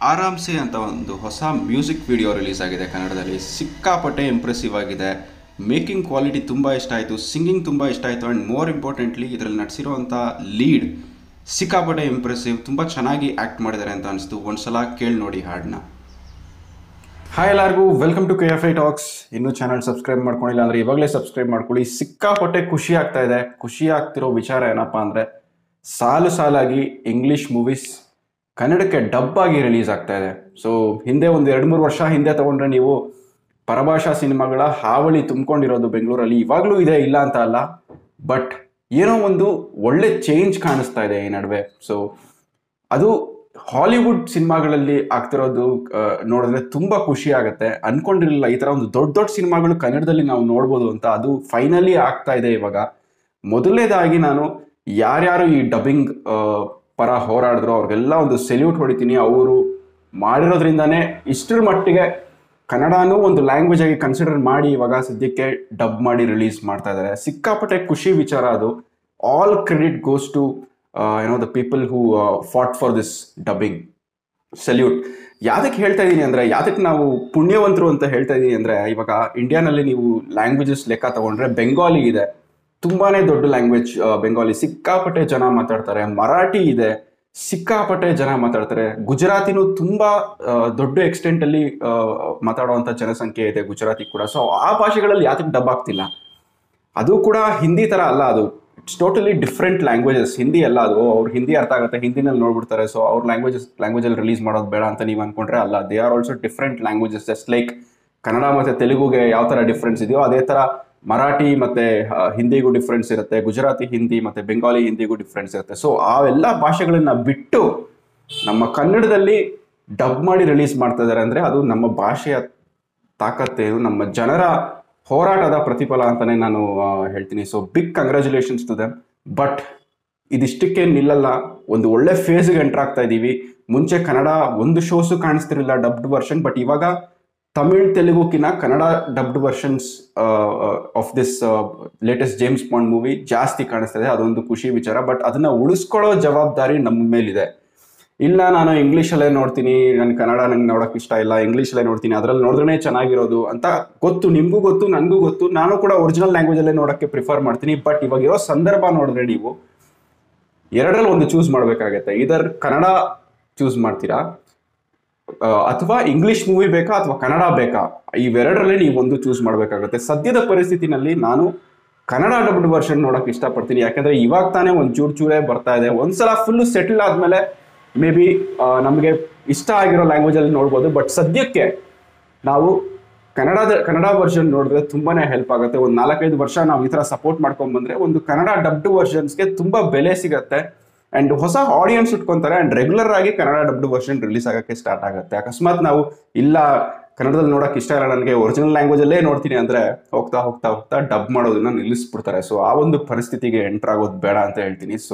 ಆರಾಮ್ಸೆ ಅಂತ ಒಂದು ಹೊಸ ಮ್ಯೂಸಿಕ್ ವಿಡಿಯೋ ರಿಲೀಸ್ ಆಗಿದೆ ಕನ್ನಡದಲ್ಲಿ ಸಿಕ್ಕಾಪಟ್ಟೆ ಇಂಪ್ರೆಸಿವ್ ಆಗಿದೆ ಮೇಕಿಂಗ್ ಕ್ವಾಲಿಟಿ ತುಂಬ ಇಷ್ಟ ಆಯಿತು ಸಿಂಗಿಂಗ್ ತುಂಬ ಇಷ್ಟ ಆಯಿತು ಆ್ಯಂಡ್ ಮೋರ್ ಇಂಪಾರ್ಟೆಂಟ್ಲಿ ಇದರಲ್ಲಿ ನಟಿಸಿರುವಂಥ ಲೀಡ್ ಸಿಕ್ಕಾಪಟ್ಟೆ ಇಂಪ್ರೆಸಿವ್ ತುಂಬ ಚೆನ್ನಾಗಿ ಆ್ಯಕ್ಟ್ ಮಾಡಿದ್ದಾರೆ ಅಂತ ಅನಿಸ್ತು ಒಂದ್ಸಲ ಕೇಳಿ ನೋಡಿ ಹಾಡನ್ನ ಹಾಯ್ ಎಲ್ಲರಿಗೂ welcome to K F I talks ಇನ್ನೂ ಚಾನಲ್ ಸಬ್ಸ್ಕ್ರೈಬ್ ಮಾಡ್ಕೊಂಡಿಲ್ಲ ಅಂದರೆ ಇವಾಗಲೇ ಸಬ್ಸ್ಕ್ರೈಬ್ ಮಾಡ್ಕೊಳ್ಳಿ ಸಿಕ್ಕಾಪಟ್ಟೆ ಖುಷಿ ಆಗ್ತಾ ಇದೆ ಖುಷಿ ಆಗ್ತಿರೋ ವಿಚಾರ ಏನಪ್ಪ ಅಂದರೆ ಸಾಲು ಸಾಲಾಗಿ ಇಂಗ್ಲೀಷ್ ಮೂವೀಸ್ ಕನ್ನಡಕ್ಕೆ ಡಬ್ ಆಗಿ ರಿಲೀಸ್ ಆಗ್ತಾ ಇದೆ ಸೊ ಹಿಂದೆ ಒಂದು ಎರಡು ಮೂರು ವರ್ಷ ಹಿಂದೆ ತಗೊಂಡ್ರೆ ನೀವು ಪರಭಾಷಾ ಸಿನಿಮಾಗಳ ಹಾವಳಿ ತುಂಬಿಕೊಂಡಿರೋದು ಬೆಂಗಳೂರಲ್ಲಿ ಇವಾಗಲೂ ಇದೆ ಇಲ್ಲ ಅಂತ ಅಲ್ಲ ಬಟ್ ಏನೋ ಒಂದು ಒಳ್ಳೆ ಚೇಂಜ್ ಕಾಣಿಸ್ತಾ ಇದೆ ಈ ನಡುವೆ ಸೊ ಅದು ಹಾಲಿವುಡ್ ಸಿನಿಮಾಗಳಲ್ಲಿ ಆಗ್ತಿರೋದು ಆ, ನೋಡಿದ್ರೆ ತುಂಬಾ ಖುಷಿ ಆಗುತ್ತೆ ಅನ್ಕೊಂಡಿರಲಿಲ್ಲ ಈ ತರ ಒಂದು ದೊಡ್ಡ ದೊಡ್ಡ ಸಿನಿಮಾಗಳು ಕನ್ನಡದಲ್ಲಿ ನಾವು ನೋಡ್ಬೋದು ಅಂತ ಅದು ಫೈನಲಿ ಆಗ್ತಾ ಇದೆ ಇವಾಗ ಮೊದಲನೇದಾಗಿ ನಾನು ಯಾರ್ಯಾರು ಈ ಡಬ್ಬಿಂಗ್ ಪರ ಹೋರಾಡಿದ್ರು ಅವ್ರಿಗೆಲ್ಲ ಒಂದು ಸೆಲ್ಯೂಟ್ ಹೊಡಿತೀನಿ ಅವರು ಮಾಡಿರೋದ್ರಿಂದಾನೇ ಇಷ್ಟರ ಮಟ್ಟಿಗೆ ಕನ್ನಡನೂ ಒಂದು ಲ್ಯಾಂಗ್ವೇಜ್ ಆಗಿ ಕನ್ಸಿಡರ್ ಮಾಡಿ ಇವಾಗ ಸದ್ಯಕ್ಕೆ ಡಬ್ ಮಾಡಿ ರಿಲೀಸ್ ಮಾಡ್ತಾ ಇದ್ದಾರೆ ಸಿಕ್ಕಾಪಟ್ಟೆ ಖುಷಿ ವಿಚಾರ ಅದು ಆಲ್ ಕ್ರೆಡಿಟ್ ಗೋಸ್ ಟು ಏನೋ the people who fought for this dubbing salute ಯಾವ್ದಕ್ಕೆ ಹೇಳ್ತಾ ಇದ್ದೀನಿ ಅಂದ್ರೆ ಯಾವ್ದಕ್ಕೆ ನಾವು ಪುಣ್ಯವಂತರು ಅಂತ ಹೇಳ್ತಾ ಇದ್ದೀನಿ ಅಂದ್ರೆ ಇವಾಗ ಇಂಡಿಯಾನಲ್ಲಿ ನೀವು ಲ್ಯಾಂಗ್ವೇಜಸ್ ಲೆಕ್ಕ ತಗೊಂಡ್ರೆ ಬೆಂಗಾಲಿ ಇದೆ ತುಂಬಾನೇ ದೊಡ್ಡ ಲ್ಯಾಂಗ್ವೇಜ್ ಬೆಂಗಾಲಿ ಸಿಕ್ಕಾಪಟ್ಟೆ ಜನ ಮಾತಾಡ್ತಾರೆ ಮರಾಠಿ ಇದೆ ಸಿಕ್ಕಾಪಟ್ಟೆ ಜನ ಮಾತಾಡ್ತಾರೆ ಗುಜರಾತಿನೂ ತುಂಬಾ ಆ, ದೊಡ್ಡ ಎಕ್ಸ್ಟೆಂಟ್ ಅಲ್ಲಿ ಆ, ಮಾತಾಡುವಂತ ಜನಸಂಖ್ಯೆ ಇದೆ ಗುಜರಾತಿ ಕೂಡ ಸೊ ಆ ಭಾಷೆಗಳಲ್ಲಿ ಯಾತಕ್ಕೆ ಡಬ್ ಆಗ್ತಿಲ್ಲ ಅದು ಕೂಡ ಹಿಂದಿ ತರ ಅಲ್ಲ ಅದು it's totally different languages Hindi ಅಲ್ಲ ಅದು ಅವ್ರು ಹಿಂದಿ ಅರ್ಥ ಆಗುತ್ತೆ ಹಿಂದಿನಲ್ಲಿ ನೋಡ್ಬಿಡ್ತಾರೆ ಸೊ ಅವ್ರ ಲ್ಯಾಂಗ್ವೇಜಸ್ ಲ್ಯಾಂಗ್ವೇಜಲ್ಲಿ ರಿಲೀಸ್ ಮಾಡೋದು ಬೇಡ ಅಂತ ನೀವು ಅನ್ಕೊಂಡ್ರೆ ಅಲ್ಲ they are also different languages just like Kannada ಮತ್ತೆ ತೆಲುಗುಗೆ ಯಾವ ತರ ಡಿಫ್ರೆನ್ಸ್ ಇದೆಯೋ ಅದೇ ತರ ಮರಾಠಿ ಮತ್ತೆ ಆ, ಹಿಂದಿಗೂ ಡಿಫ್ರೆನ್ಸ್ ಇರುತ್ತೆ ಗುಜರಾತಿ ಹಿಂದಿ ಮತ್ತೆ ಬೆಂಗಾಲಿ ಹಿಂದಿಗೂ ಡಿಫ್ರೆನ್ಸ್ ಇರುತ್ತೆ ಸೊ ಆ ಎಲ್ಲ ಭಾಷೆಗಳನ್ನ ಬಿಟ್ಟು ನಮ್ಮ ಕನ್ನಡದಲ್ಲಿ ಡಬ್ ಮಾಡಿ ರಿಲೀಸ್ ಮಾಡ್ತಾ ಇದ್ದಾರೆ ಅಂದ್ರೆ ಅದು ನಮ್ಮ ಭಾಷೆಯ ತಾಕತ್ತೇನು ನಮ್ಮ ಜನರ ಹೋರಾಟದ ಪ್ರತಿಫಲ ಅಂತಾನೆ ನಾನು ಆ, ಹೇಳ್ತೀನಿ so big congratulations to them but ಇದಿಷ್ಟಕ್ಕೆ ನಿಲ್ಲಲ್ಲ ಒಂದು ಒಳ್ಳೆ ಫೇಸ್ಗೆ ಎಂಟರ್ ಆಗ್ತಾ ಇದ್ದೀವಿ ಮುಂಚೆ ಕನ್ನಡ ಒಂದು ಶೋಸು ಕಾಣಿಸ್ತಿರಲಿಲ್ಲ ಡಬ್ಡ್ ವರ್ಷನ್ ಬಟ್ ಇವಾಗ ತಮಿಳ್ ತೆಲುಗುಕಿನ Kannada dubbed versions of this latest James Bond movie ಜಾಸ್ತಿ ಕಾಣಿಸ್ತಾ ಇದೆ ಅದೊಂದು ಖುಷಿ ವಿಚಾರ ಬಟ್ ಅದನ್ನ ಉಳಿಸ್ಕೊಳ್ಳೋ ಜವಾಬ್ದಾರಿ ನಮ್ಮ ಮೇಲಿದೆ ಇಲ್ಲ ನಾನು ಇಂಗ್ಲೀಷಲ್ಲೇ ನೋಡ್ತೀನಿ ನನ್ನ ಕನ್ನಡ ನಂಗೆ ನೋಡೋಕೆ ಇಷ್ಟ ಇಲ್ಲ ಇಂಗ್ಲೀಷಲ್ಲೇ ನೋಡ್ತೀನಿ ಅದರಲ್ಲಿ ನೋಡಿದ್ರೆ ಚೆನ್ನಾಗಿರೋದು ಅಂತ ಗೊತ್ತು ನಿಮಗೂ ಗೊತ್ತು ನನಗೂ ಗೊತ್ತು ನಾನು ಕೂಡ ಒರಿಜಿನಲ್ ಲ್ಯಾಂಗ್ವೇಜಲ್ಲೇ ನೋಡೋಕ್ಕೆ ಪ್ರಿಫರ್ ಮಾಡ್ತೀನಿ ಬಟ್ ಇವಾಗ ಇರೋ ಸಂದರ್ಭ ನೋಡಿದ್ರೆ ನೀವು ಎರಡರಲ್ಲಿ ಒಂದು ಚೂಸ್ ಮಾಡಬೇಕಾಗತ್ತೆ ಇದರ್ ಕನ್ನಡ ಚೂಸ್ ಮಾಡ್ತೀರಾ ಆ, ಅಥವಾ ಇಂಗ್ಲಿಷ್ ಮೂವಿ ಬೇಕಾ ಅಥವಾ ಕನ್ನಡ ಬೇಕಾ ಇವೆರಡರಲ್ಲಿ ನೀವು ಒಂದು ಚೂಸ್ ಮಾಡಬೇಕಾಗುತ್ತೆ ಸದ್ಯದ ಪರಿಸ್ಥಿತಿನಲ್ಲಿ ನಾನು ಕನ್ನಡ ಡಬ್ಡ್ ವರ್ಷನ್ ನೋಡಕ್ ಇಷ್ಟಪಡ್ತೀನಿ ಯಾಕಂದ್ರೆ ಇವಾಗ ತಾನೇ ಒಂದು ಚೂರು ಚೂರೇ ಬರ್ತಾ ಇದೆ ಒಂದ್ಸಲ ಫುಲ್ ಸೆಟಲ್ ಆದ್ಮೇಲೆ ಮೇ ಬಿ ನಮಗೆ ಇಷ್ಟ ಆಗಿರೋ ಲ್ಯಾಂಗ್ವೇಜ್ ಅಲ್ಲಿ ನೋಡ್ಬೋದು ಬಟ್ ಸದ್ಯಕ್ಕೆ ನಾವು ಕನ್ನಡದ ಕನ್ನಡ ವರ್ಷನ್ ನೋಡಿದ್ರೆ ತುಂಬಾನೇ ಹೆಲ್ಪ್ ಆಗುತ್ತೆ ಒಂದು ನಾಲ್ಕೈದು ವರ್ಷ ನಾವು ಈ ತರ ಸಪೋರ್ಟ್ ಮಾಡ್ಕೊಂಡ್ ಬಂದ್ರೆ ಒಂದು ಕನ್ನಡ ಡಬ್ಡ್ ವರ್ಷನ್ಸ್ಗೆ ತುಂಬಾ ಬೆಲೆ ಸಿಗತ್ತೆ ಅಂಡ್ ಹೊಸ ಆಡಿಯನ್ಸ್ ಇಟ್ಕೊಂತಾರೆ ಅಂಡ್ ರೆಗ್ಯುಲರ್ ಆಗಿ ಕನ್ನಡ ಡಬ್ಡ್ ವರ್ಷನ್ ರಿಲೀಸ್ ಆಗಕ್ಕೆ ಸ್ಟಾರ್ಟ್ ಆಗುತ್ತೆ ಅಕಸ್ಮಾತ್ ನಾವು ಇಲ್ಲ ಕನ್ನಡದಲ್ಲಿ ನೋಡಕ್ ಇಷ್ಟ ಇಲ್ಲ ನನಗೆ ಒರಿಜಿನಲ್ ಲ್ಯಾಂಗ್ವೇಜ್ ಅಲ್ಲೇ ನೋಡ್ತೀನಿ ಅಂದ್ರೆ ಹೋಗ್ತಾ ಹೋಗ್ತಾ ಹೋಗ್ತಾ ಡಬ್ ಮಾಡೋದನ್ನ ನಿಲ್ಲಿಸ್ಬಿಡ್ತಾರೆ ಸೊ ಆ ಒಂದು ಪರಿಸ್ಥಿತಿಗೆ ಎಂಟರ್ ಆಗೋದು ಬೇಡ ಅಂತ ಹೇಳ್ತೀನಿ ಸೊ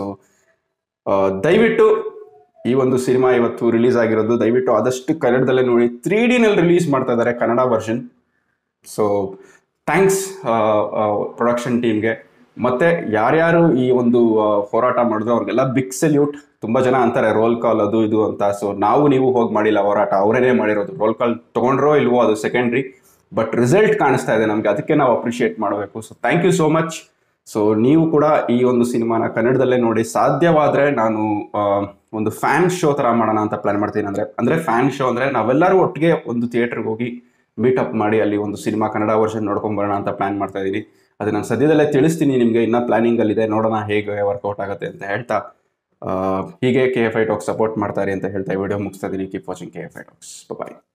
ದಯವಿಟ್ಟು ಈ ಒಂದು ಸಿನಿಮಾ ಇವತ್ತು ರಿಲೀಸ್ ಆಗಿರೋದು ದಯವಿಟ್ಟು ಆದಷ್ಟು ಕನ್ನಡದಲ್ಲೇ ನೋಡಿ ತ್ರೀ ಡಿನಲ್ಲಿ ರಿಲೀಸ್ ಮಾಡ್ತಾ ಇದ್ದಾರೆ Kannada version so thanks production ಟೀಮ್ಗೆ ಮತ್ತೆ ಯಾರ್ಯಾರು ಈ ಒಂದು ಆ, ಹೋರಾಟ ಮಾಡಿದ್ರು ಅವ್ರಿಗೆಲ್ಲ ಬಿಗ್ ಸೆಲ್ಯೂಟ್ ತುಂಬಾ ಜನ ಅಂತಾರೆ ರೋಲ್ ಕಾಲ್ ಅದು ಇದು ಅಂತ ಸೊ ನಾವು ನೀವು ಹೋಗಿ ಮಾಡಿಲ್ಲ ಹೋರಾಟ ಅವರೇನೇ ಮಾಡಿರೋದು ರೋಲ್ ಕಾಲ್ ತಗೊಂಡ್ರೋ ಇಲ್ವೋ ಅದು ಸೆಕೆಂಡ್ರಿ ಬಟ್ ರಿಸಲ್ಟ್ ಕಾಣಿಸ್ತಾ ಇದೆ ನಮ್ಗೆ ಅದಕ್ಕೆ ನಾವು ಅಪ್ರಿಷಿಯೇಟ್ ಮಾಡಬೇಕು so thank you so much so ನೀವು ಕೂಡ ಈ ಒಂದು ಸಿನಿಮಾನ ಕನ್ನಡದಲ್ಲೇ ನೋಡಿ ಸಾಧ್ಯವಾದ್ರೆ ನಾನು ಆ, ಒಂದು ಫ್ಯಾನ್ ಶೋ ತರ ಮಾಡೋಣ ಅಂತ ಪ್ಲಾನ್ ಮಾಡ್ತೀನಿ ಅಂದ್ರೆ ಅಂದ್ರೆ ಫ್ಯಾನ್ ಶೋ ಅಂದ್ರೆ ನಾವೆಲ್ಲರೂ ಒಟ್ಟಿಗೆ ಒಂದು ಥಿಯೇಟರ್ಗೆ ಹೋಗಿ ಮೀಟ್ ಅಪ್ ಮಾಡಿ ಅಲ್ಲಿ ಒಂದು ಸಿನಿಮಾ ಕನ್ನಡ ವರ್ಷನ್ ನೋಡ್ಕೊಂಡ್ ಬರೋಣ ಅಂತ ಪ್ಲಾನ್ ಮಾಡ್ತಾ ಇದ್ದೀನಿ ಅದು ನಾನು ಸದ್ಯದಲ್ಲೇ ತಿಳಿಸ್ತೀನಿ ನಿಮಗೆ ಇನ್ನ ಪ್ಲಾನಿಂಗ್ ಅಲ್ಲಿ ಇದೆ ನೋಡೋಣ ಹೇಗೆ ವರ್ಕೌಟ್ ಆಗುತ್ತೆ ಅಂತ ಹೇಳ್ತಾ ಆ, ಹೀಗೆ K F I talks support ಮಾಡ್ತಾರೆ ಅಂತ ಹೇಳ್ತಾ ವಿಡಿಯೋ ಮುಗಿಸ್ತಾ ಇದ್ದೀನಿ keep watching K F I talks bye